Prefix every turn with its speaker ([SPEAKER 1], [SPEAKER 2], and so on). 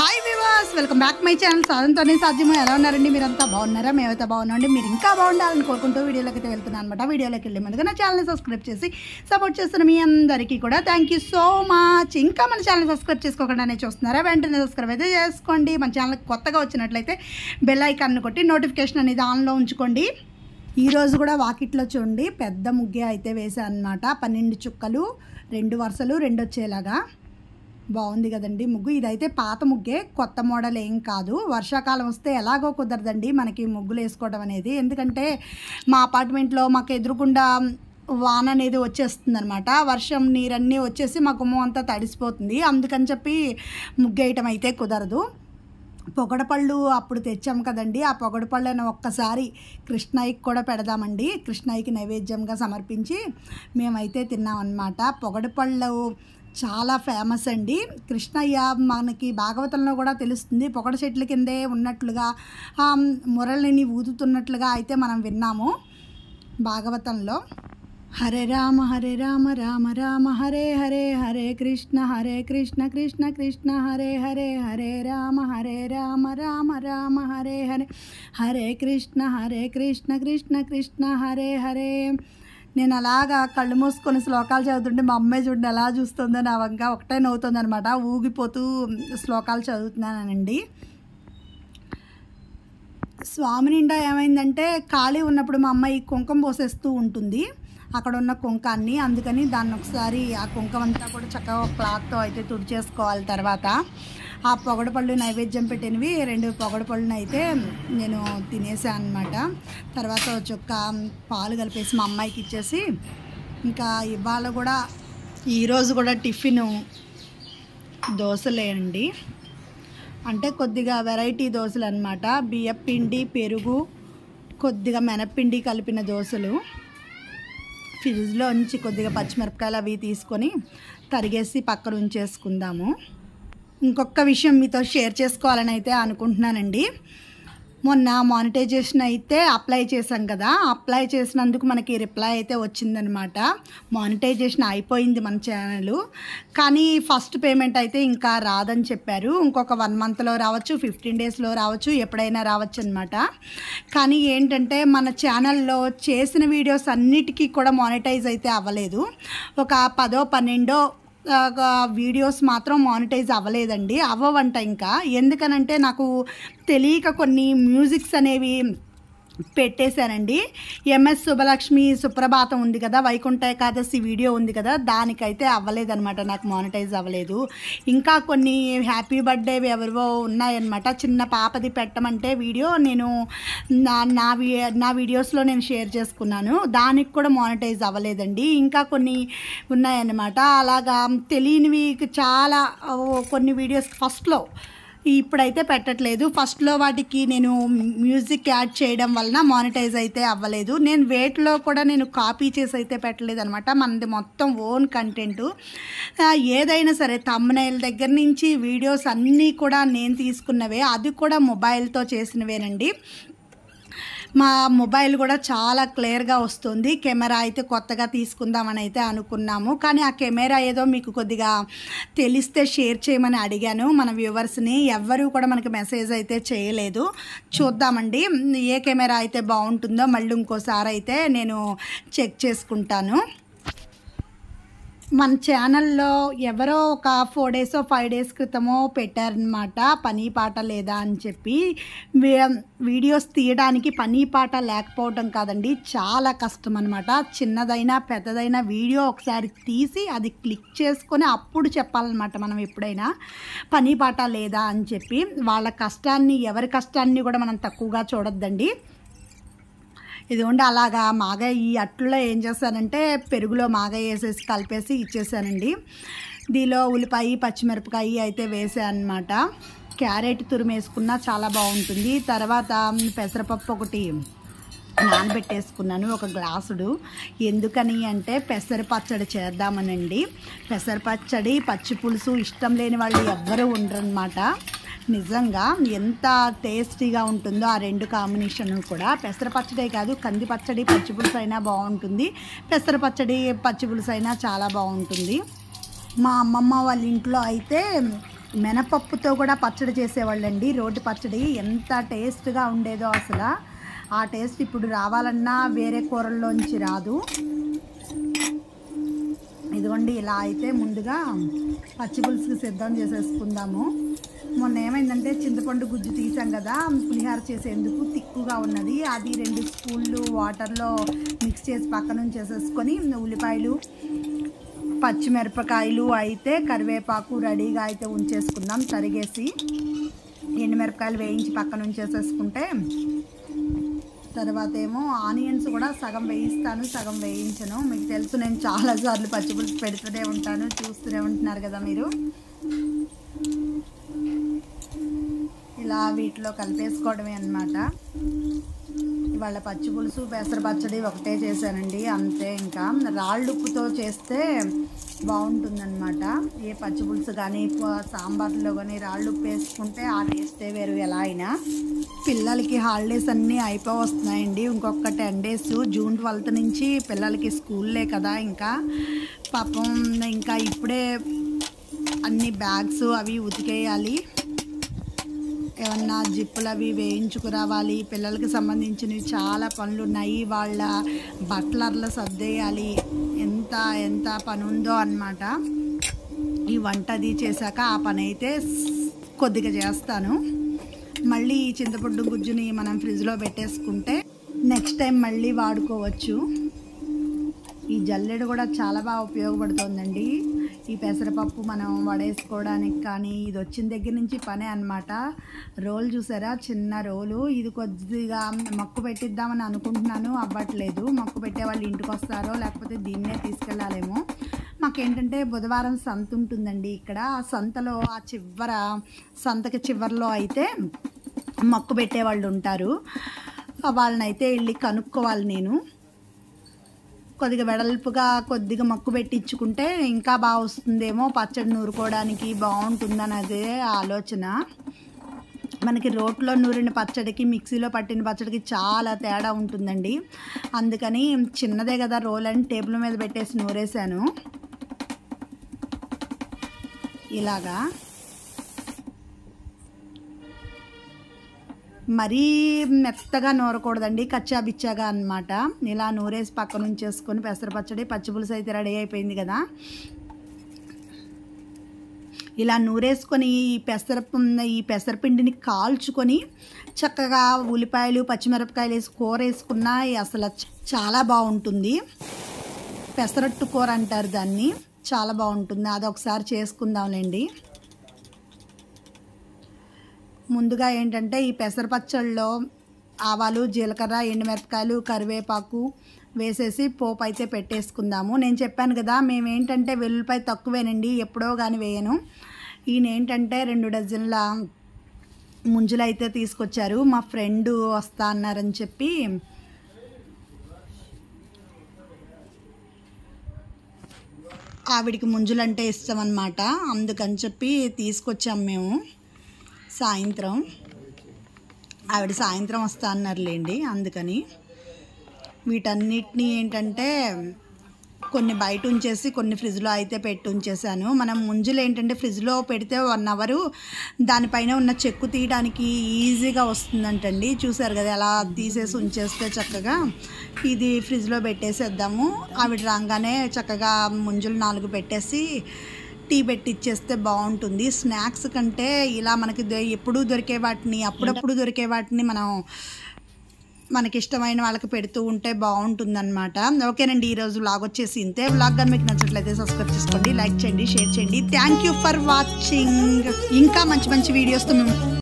[SPEAKER 1] hi వివాస్ welcome back my channel సాధనతోనే సాధ్యము ఎలా ఉన్నారండి మీరంతా బాగున్నారా మేమైతే బాగున్నాండి మీరు ఇంకా బాగుండాలని కోరుకుంటూ వీడియోలోకి అయితే వెళ్తున్నాను అనమాట వీడియోలోకి వెళ్ళే ముందుగా నా ఛానల్ని సబ్స్క్రైబ్ చేసి సపోర్ట్ చేస్తున్న మీ అందరికీ కూడా థ్యాంక్ యూ సో మచ్ ఇంకా మన ఛానల్ సబ్స్క్రైబ్ చేసుకోకుండానే చూస్తున్నారా వెంటనే సబ్స్క్రైబ్ అయితే చేసుకోండి మన ఛానల్ కొత్తగా వచ్చినట్లయితే బెల్ ఐకాన్ కొట్టి నోటిఫికేషన్ అనేది ఆన్లో ఉంచుకోండి ఈ రోజు కూడా వాకిట్లో చూడండి పెద్ద ముగ్గే అయితే వేసాను అనమాట పన్నెండు చుక్కలు రెండు వరుసలు రెండు వచ్చేలాగా బాగుంది కదండి ముగ్గు ఇదైతే పాత ముగ్గే కొత్త మోడల్ ఏం కాదు వర్షాకాలం వస్తే ఎలాగో కుదరదండి మనకి ముగ్గులు వేసుకోవడం అనేది ఎందుకంటే మా అపార్ట్మెంట్లో మాకు ఎదురుకుండా వాన అనేది వచ్చేస్తుంది అనమాట వర్షం నీరన్నీ వచ్చేసి మా గుమ్మం అంతా తడిసిపోతుంది అందుకని చెప్పి ముగ్గు వేయటం అయితే కుదరదు పొగడపళ్ళు అప్పుడు తెచ్చాం కదండి ఆ పొగడపళ్ళను ఒక్కసారి కృష్ణయ్యకి కూడా పెడదామండి కృష్ణయ్యకి నైవేద్యంగా సమర్పించి మేమైతే తిన్నామన్నమాట పొగడపళ్ళు చాలా ఫేమస్ అండి కృష్ణయ్య మనకి భాగవతంలో కూడా తెలుస్తుంది పొగడ చెట్ల కిందే ఉన్నట్లుగా ఆ, మురళిని ఊదుతున్నట్లుగా అయితే మనం విన్నాము భాగవతంలో హరే రామ హరే రామ రామ రామ హరే హరే హరే కృష్ణ హరే కృష్ణ కృష్ణ కృష్ణ హరే హరే హరే రామ హరే రామ రామ రామ హరే హరే హరే కృష్ణ హరే కృష్ణ కృష్ణ కృష్ణ హరే హరే నేను అలాగా కళ్ళు మూసుకొని శ్లోకాలు చదువుతుంటే మా అమ్మాయి చూడండి ఎలా చూస్తుందో నా వంక ఒకటే నవ్వుతుంది అనమాట ఊగిపోతూ శ్లోకాలు చదువుతున్నానండి స్వామి నిండా ఏమైందంటే ఖాళీ ఉన్నప్పుడు మా అమ్మాయి కుంకం పోసేస్తూ ఉంటుంది అక్కడ ఉన్న కుంకాన్ని అందుకని దాన్ని ఒకసారి ఆ కుంకం అంతా కూడా చక్కగా ఒక క్లాత్తో అయితే తుడిచేసుకోవాలి తర్వాత ఆ పొగడపళ్ళు నైవేద్యం పెట్టినవి రెండు పొగడపళ్ళుని అయితే నేను తినేసాను అనమాట తర్వాత ఒక చుక్క పాలు కలిపేసి మా అమ్మాయికి ఇచ్చేసి ఇంకా ఇవాళ కూడా ఈరోజు కూడా టిఫిన్ దోశలే అండి అంటే కొద్దిగా వెరైటీ దోశలు అనమాట బియ్యపిండి పెరుగు కొద్దిగా మినప్పిండి కలిపిన దోశలు ఫ్రిడ్జ్లో నుంచి కొద్దిగా పచ్చిమిరపకాయలు అవి తీసుకొని తరిగేసి పక్కన ఉంచేసుకుందాము ఇంకొక విషయం మీతో షేర్ చేసుకోవాలని అయితే అనుకుంటున్నానండి మొన్న మానిటైజేషన్ అయితే అప్లై చేశాం కదా అప్లై చేసినందుకు మనకి రిప్లై అయితే వచ్చిందనమాట మానిటైజేషన్ అయిపోయింది మన ఛానల్ కానీ ఫస్ట్ పేమెంట్ అయితే ఇంకా రాదని చెప్పారు ఇంకొక వన్ మంత్లో రావచ్చు ఫిఫ్టీన్ డేస్లో రావచ్చు ఎప్పుడైనా రావచ్చు అనమాట కానీ ఏంటంటే మన ఛానల్లో చేసిన వీడియోస్ అన్నిటికీ కూడా మానిటైజ్ అయితే అవ్వలేదు ఒక పదో పన్నెండో ఆ, వీడియోస్ మాత్రం మానిటైజ్ అవ్వలేదండి అవ్వవంట ఇంకా ఎందుకనంటే నాకు తెలియక కొన్ని మ్యూజిక్స్ అనేవి పెట్టేశానండి ఎంఎస్ శుభలక్ష్మి సుప్రభాతం ఉంది కదా వైకుంఠ ఏకాదశి వీడియో ఉంది కదా దానికైతే అవ్వలేదన్నమాట నాకు మానిటైజ్ అవ్వలేదు ఇంకా కొన్ని హ్యాపీ బర్త్డే ఎవరివో ఉన్నాయన్నమాట చిన్న పాపది పెట్టమంటే వీడియో నేను నా నా వీ- నా వీడియోస్లో నేను షేర్ చేసుకున్నాను దానికి కూడా మానిటైజ్ అవ్వలేదండి ఇంకా కొన్ని ఉన్నాయన్నమాట అలాగా తెలియనివి చాలా ఓ, కొన్ని వీడియోస్ ఫస్ట్లో ఇప్పుడైతే పెట్టట్లేదు ఫస్ట్లో వాటికి నేను మ్యూజిక్ యాడ్ చేయడం వలన మానిటైజ్ అయితే అవ్వలేదు నేను వేట్లో కూడా నేను కాపీ చేసి అయితే పెట్టలేదు అనమాట మనది మొత్తం ఓన్ కంటెంట్ ఏదైనా సరే తమ్నైల్ దగ్గర నుంచి వీడియోస్ అన్నీ కూడా నేను తీసుకున్నవే అది కూడా మొబైల్తో చేసినవేనండి మా మొబైల్ కూడా చాలా క్లియర్గా వస్తుంది కెమెరా అయితే కొత్తగా తీసుకుందామని అయితే అనుకున్నాము కానీ ఆ కెమెరా ఏదో మీకు కొద్దిగా తెలిస్తే షేర్ చేయమని అడిగాను మన వ్యూవర్స్ని ఎవ్వరూ కూడా మనకి మెసేజ్ అయితే చేయలేదు చూద్దామండి ఏ కెమెరా అయితే బాగుంటుందో మళ్ళీ ఇంకోసారి అయితే నేను చెక్ చేసుకుంటాను మన ఛానల్లో ఎవరో ఒక ఫోర్ డేస్ ఫైవ్ డేస్ క్రితమో పెట్టారనమాట పని పాట లేదా అని చెప్పి వీ- వీడియోస్ తీయడానికి పని పాట లేకపోవడం కాదండి చాలా కష్టం అనమాట చిన్నదైనా పెద్దదైనా వీడియో ఒకసారి తీసి అది క్లిక్ చేసుకొని అప్పుడు చెప్పాలన్నమాట మనం ఎప్పుడైనా పని పాట లేదా అని చెప్పి వాళ్ళ కష్టాన్ని ఎవరి కష్టాన్ని కూడా మనం తక్కువగా చూడొద్దండి ఇదిగోండి అలాగా మాగా ఈ అట్లలో ఏం చేశానంటే పెరుగులో మాగా వేసేసి కలిపేసి ఇచ్చేసానండి దీనిలో ఉల్లిపాయ పచ్చిమిరపకాయ అయితే వేసాను అనమాట క్యారెట్ తురిమేసుకున్నా చాలా బాగుంటుంది తర్వాత పెసరపప్పు ఒకటి నానబెట్టేసుకున్నాను ఒక గ్లాసుడు ఎందుకని అంటే పెసర పచ్చడి చేద్దామనండి పెసర పచ్చడి పచ్చి పులుసు ఇష్టం లేని వాళ్ళు ఎవ్వరూ ఉండరనమాట నిజంగా ఎంత టేస్టీగా ఉంటుందో ఆ రెండు కాంబినేషన్ కూడా పెసర పచ్చడే కాదు కంది పచ్చడి పచ్చి పులుసు అయినా బాగుంటుంది పెసర పచ్చడి పచ్చి పులుసు అయినా చాలా బాగుంటుంది మా అమ్మమ్మ వాళ్ళ ఇంట్లో అయితే మినపప్పుతో కూడా పచ్చడి చేసేవాళ్ళండి రోటి పచ్చడి ఎంత టేస్ట్గా ఉండేదో అసలు ఆ టేస్ట్ ఇప్పుడు రావాలన్నా వేరే కూరల్లోంచి రాదు ఇదిగోండి ఇలా అయితే ముందుగా పచ్చి పులుసుకి సిద్ధం చేసేసుకుందాము మొన్న ఏమైందంటే చింతపండు గుజ్జు తీసాం కదా పులిహార చేసేందుకు తిక్కుగా ఉన్నది అది రెండు స్పూన్లు వాటర్లో మిక్స్ చేసి పక్కన చేసేసుకొని ఉల్లిపాయలు పచ్చిమిరపకాయలు అయితే కరివేపాకు రెడీగా అయితే ఉంచేసుకుందాం తరిగేసి ఎండుమిరపకాయలు వేయించి పక్కన ఉంచేసేసుకుంటే తర్వాత ఏమో ఆనియన్స్ కూడా సగం వేయిస్తాను సగం వేయించను మీకు తెలుసు నేను చాలాసార్లు పచ్చిపులుసు పెడుతూనే ఉంటాను చూస్తూనే ఉంటున్నారు కదా మీరు ఇలా వీటిలో కలిపేసుకోవడమే అన్నమాట ఇవాళ పచ్చి పులుసు పెసర పచ్చడి ఒకటే చేశానండి అంతే ఇంకా రాళ్ళుప్పుతో చేస్తే బాగుంటుందన్నమాట ఏ పచ్చి పులుసు కానీ ప- సాంబార్లో కానీ రాళ్ళుప్పు వేసుకుంటే ఆ టేస్టే వేరు ఎలా అయినా పిల్లలకి హాలిడేస్ అన్నీ అయిపో వస్తున్నాయండి ఇంకొక టెన్ డేస్ జూన్ ట్వెల్త్ నుంచి పిల్లలకి స్కూల్లే కదా ఇంకా పాపం ఇంకా ఇప్పుడే అన్ని బ్యాగ్స్ అవి ఉతికేయాలి ఏమన్నా జిప్పులు అవి వేయించుకురావాలి పిల్లలకి సంబంధించినవి చాలా పనులు ఉన్నాయి వాళ్ళ బట్టలర్లు సర్దేయాలి ఎంత ఎంత పని ఉందో అన్నమాట ఈ వంట అది చేశాక ఆ పని అయితే స్- కొద్దిగా చేస్తాను మళ్ళీ ఈ చింతపండు గుజ్జుని మనం ఫ్రిడ్జ్లో పెట్టేసుకుంటే నెక్స్ట్ టైం మళ్ళీ వాడుకోవచ్చు ఈ జల్లెడ కూడా చాలా బాగా ఉపయోగపడుతుందండి ఈ పెసరపప్పు మనం వడేసుకోవడానికి కానీ ఇది వచ్చిన దగ్గర నుంచి పనే అన్నమాట రోల్ చూసారా చిన్న రోలు ఇది కొద్దిగా మొక్కు పెట్టిద్దామని అనుకుంటున్నాను అవ్వట్లేదు మొక్కు పెట్టే వాళ్ళు ఇంటికి వస్తారో లేకపోతే దీన్నే తీసుకెళ్ళాలేమో మాకేంటంటే బుధవారం సంత ఉంటుందండి ఇక్కడ ఆ సంతలో ఆ చివర సంతకి చివరిలో అయితే మొక్కు పెట్టే వాళ్ళు ఉంటారు వాళ్ళనైతే వెళ్ళి కనుక్కోవాలి నేను కొద్దిగా వెడల్పుగా కొద్దిగా మక్కు పెట్టించుకుంటే ఇంకా బాగా వస్తుందేమో పచ్చడి నూరుకోవడానికి బాగుంటుందని అదే ఆలోచన మనకి రోట్లో నూరిన పచ్చడికి మిక్సీలో పట్టిన పచ్చడికి చాలా తేడా ఉంటుందండి అందుకని చిన్నదే కదా రోల్ అని టేబుల్ మీద పెట్టేసి నూరేసాను ఇలాగా మరీ మెత్తగా నూరకూడదండి కచ్చా బిచ్చాగా అనమాట ఇలా నూరేసి పక్కన ఉంచేసుకొని పెసర పచ్చడి పచ్చిపులుసు అయితే రెడీ అయిపోయింది కదా ఇలా నూరేసుకొని ఈ పెసర ఈ పెసరపిండిని కాల్చుకొని చక్కగా ఉల్లిపాయలు పచ్చిమిరపకాయలు వేసి కూర వేసుకున్నా అసలు చాలా బాగుంటుంది పెసరట్టు కూర అంటారు దాన్ని చాలా బాగుంటుంది అది ఒకసారి చేసుకుందాంలేండి ముందుగా ఏంటంటే ఈ పెసర పచ్చళ్ళలో ఆవాలు జీలకర్ర ఎండుమిరపకాయలు కరివేపాకు వేసేసి పోపు అయితే పెట్టేసుకుందాము నేను చెప్పాను కదా మేము ఏంటంటే వెల్లుల్లిపాయ తక్కువేనండి ఎప్పుడో కానీ వేయను ఈయన ఏంటంటే రెండు డజన్ల ముంజులు అయితే తీసుకొచ్చారు మా ఫ్రెండ్ వస్తా అన్నారని చెప్పి ఆవిడికి ముంజులంటే ఇష్టం అనమాట అందుకని చెప్పి తీసుకొచ్చాం మేము సాయంత్రం ఆవిడ సాయంత్రం వస్తా అన్నారులేండి అందుకని వీటన్నిటిని ఏంటంటే కొన్ని బయట ఉంచేసి కొన్ని ఫ్రిడ్జ్లో అయితే పెట్టి ఉంచేసాను మనం ముంజులు ఏంటంటే ఫ్రిడ్జ్లో పెడితే వన్ అవరు దానిపైన ఉన్న చెక్కు తీయడానికి ఈజీగా వస్తుందంటండి చూసారు కదా ఎలా తీసేసి ఉంచేస్తే చక్కగా ఇది ఫ్రిడ్జ్లో పెట్టేసేద్దాము ఆవిడ రాగానే చక్కగా ముంజులు నాలుగు పెట్టేసి టీ పెట్టి ఇచ్చేస్తే బాగుంటుంది స్నాక్స్ కంటే ఇలా మనకి దొ- ఎప్పుడూ దొరికే వాటిని అప్పుడప్పుడు దొరికే వాటిని మనం మనకి ఇష్టమైన వాళ్ళకి పెడుతూ ఉంటే బాగుంటుందన్నమాట ఓకేనండి ఈరోజు వ్లాగ్ వచ్చేసి ఇంతే వ్లాగ్ కానీ మీకు నచ్చట్లయితే సబ్స్క్రైబ్ చేసుకోండి లైక్ చేయండి షేర్ చేయండి థ్యాంక్ యూ ఫర్ వాచింగ్ ఇంకా మంచి మంచి వీడియోస్తో మేము